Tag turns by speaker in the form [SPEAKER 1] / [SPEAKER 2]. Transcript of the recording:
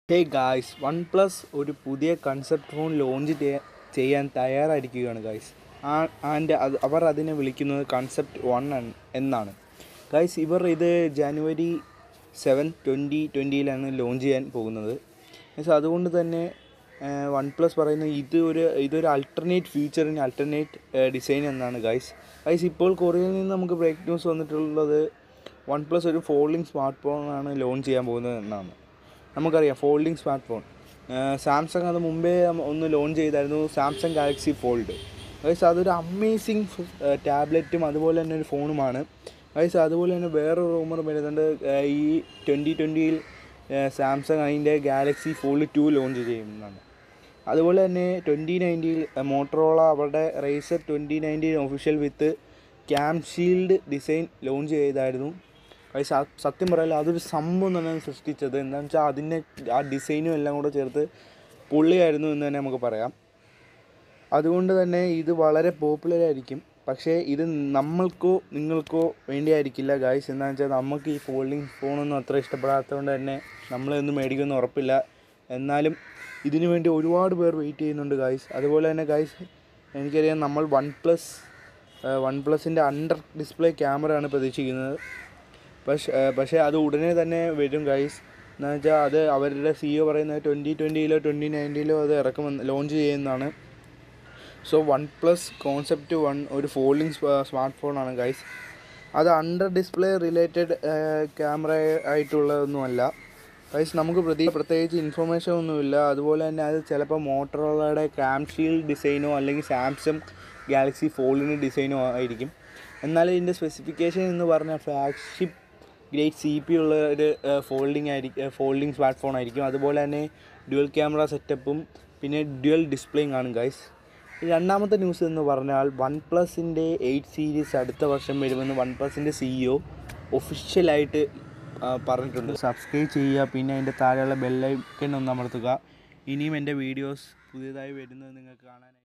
[SPEAKER 1] hey guys one plus ഒരു പുതിയ concept phone launch ചെയ്യാൻ തയ്യാറായിരിക്കുകയാണ് ഗായ്സ് ആൻഡ് അത് അവർ അതിനെ വിളിക്കുന്നത് കൺസെപ്റ്റ് വൺ എന്നാണ് ഗായ്സ് ഇവർ ഇത് ജനുവരി സെവൻ ട്വൻറ്റി ട്വൻറ്റിയിലാണ് ലോഞ്ച് ചെയ്യാൻ പോകുന്നത് ഗൈസ് അതുകൊണ്ട് തന്നെ വൺ പ്ലസ് പറയുന്നത് ഇത് ഒരു ഇതൊരു അൾട്ടർനേറ്റ് ഫ്യൂച്ചറിന് അൾട്ടർനേറ്റ് ഡിസൈൻ എന്നാണ് ഗൈസ് ഗൈസ് ഇപ്പോൾ കൊറിയയിൽ നിന്ന് നമുക്ക് ബ്രേക്ക് ന്യൂസ് വന്നിട്ടുള്ളത് വൺ പ്ലസ് ഒരു ഫോൾഡിംഗ് സ്മാർട്ട് ഫോണാണ് ലോഞ്ച് ചെയ്യാൻ പോകുന്നത് എന്നാണ് നമുക്കറിയാം ഫോൾഡിംഗ് സ്മാർട്ട് ഫോൺ സാംസങ് അത് മുമ്പേ ഒന്ന് ലോഞ്ച് ചെയ്തായിരുന്നു സാംസങ് ഗാലക്സി ഫോൾഡ് ഗൈസ് അതൊരു അമേസിങ് ടാബ്ലറ്റും അതുപോലെ തന്നെ ഒരു ഫോണുമാണ് ഗൈസ് അതുപോലെ തന്നെ വേറൊരു റൂമർ വരുന്നുണ്ട് ഈ ട്വൻറ്റി ട്വൻറ്റിയിൽ സാംസങ് അതിൻ്റെ ഗാലക്സി ഫോൾഡ് ടു ലോഞ്ച് ചെയ്യുന്നതാണ് അതുപോലെ തന്നെ ട്വൻറ്റി നയൻറ്റിയിൽ മോട്ടറോള അവരുടെ Razr twenty nineteen official with cam shield design launch ചെയ്തായിരുന്നു ഗൈസ് സത്യം പറയാലോ അതൊരു സംഭവം തന്നെയാണ് സൃഷ്ടിച്ചത് എന്താണെന്ന് വെച്ചാൽ അതിൻ്റെ ആ ഡിസൈനും എല്ലാം കൂടെ ചേർത്ത് പൊള്ളിയായിരുന്നു എന്ന് തന്നെ നമുക്ക് പറയാം അതുകൊണ്ട് തന്നെ ഇത് വളരെ പോപ്പുലർ ആയിരിക്കും പക്ഷേ ഇത് നമ്മൾക്കോ നിങ്ങൾക്കോ വേണ്ടിയായിരിക്കില്ല ഗായ്സ് എന്താണെന്ന് വെച്ചാൽ നമുക്ക് ഈ ഫോൾഡിങ് ഫോണൊന്നും അത്ര ഇഷ്ടപ്പെടാത്തതുകൊണ്ട് തന്നെ നമ്മളൊന്നും മേടിക്കുമെന്ന് ഉറപ്പില്ല എന്നാലും ഇതിനു വേണ്ടി ഒരുപാട് പേർ വെയിറ്റ് ചെയ്യുന്നുണ്ട് ഗായ്സ് അതുപോലെ തന്നെ ഗായ്സ് എനിക്കറിയാം നമ്മൾ വൺ പ്ലസ് വൺ പ്ലസിൻ്റെ അണ്ടർ ഡിസ്പ്ലേ ക്യാമറയാണ് പ്രതീക്ഷിക്കുന്നത് പക്ഷേ പക്ഷേ അത് ഉടനെ തന്നെ വരും ഗൈസ് എന്ന് വെച്ചാൽ അത് അവരുടെ സി ഒ പറയുന്നത് ട്വൻറ്റി ട്വൻറ്റിയിലോ ട്വൻറ്റി നയൻറ്റിയിലോ അത് ഇറക്കുമെന്ന് ലോഞ്ച് ചെയ്യുന്നതാണ് so one plus concept one ഒരു ഫോൾഡിങ് സ്മാർട്ട് ഫോണാണ് ഗൈസ് അത് അണ്ടർ ഡിസ്പ്ലേ റിലേറ്റഡ് ക്യാമറ ആയിട്ടുള്ളതൊന്നുമല്ല ഗൈസ് നമുക്ക് പ്രതി പ്രത്യേകിച്ച് ഇൻഫർമേഷൻ ഒന്നുമില്ല അതുപോലെ തന്നെ അത് ചിലപ്പോൾ മോട്ടറോളയുടെ ക്യാം ഷീൽഡ് ഡിസൈനോ അല്ലെങ്കിൽ സാംസങ് ഗാലക്സി ഫോൾഡിൻ്റെ ഡിസൈനോ ആയിരിക്കും എന്നാൽ ഇതിൻ്റെ സ്പെസിഫിക്കേഷൻ എന്ന് പറഞ്ഞാൽ ഫ്ലാഗ്ഷിപ്പ് ഗ്രേറ്റ് സി പി ഉള്ള ഒരു ഫോൾഡിങ് ആയിരിക്കും ഫോൾഡിങ് സ്മാർട്ട് ഫോൺ ആയിരിക്കും അതുപോലെ തന്നെ ഡ്യുവൽ ക്യാമറ സെറ്റപ്പും പിന്നെ ഡ്യുവൽ ഡിസ്പ്ലേയും കാണും ഗൈസ് രണ്ടാമത്തെ ന്യൂസ് എന്ന് പറഞ്ഞാൽ വൺ പ്ലസിൻ്റെ എയ്റ്റ് സീരീസ് അടുത്ത വർഷം വരുമെന്ന് വൺ പ്ലസിൻ്റെ സിഇഒ ഒഫീഷ്യലായിട്ട് പറഞ്ഞിട്ടുണ്ട് സബ്സ്ക്രൈബ് ചെയ്യുക പിന്നെ അതിൻ്റെ താഴെയുള്ള ബെല്ലൈക്കൺ ഒന്ന് അമർത്തുക ഇനിയും എൻ്റെ വീഡിയോസ് പുതിയതായി വരുന്നത് നിങ്ങൾക്ക് കാണാനായി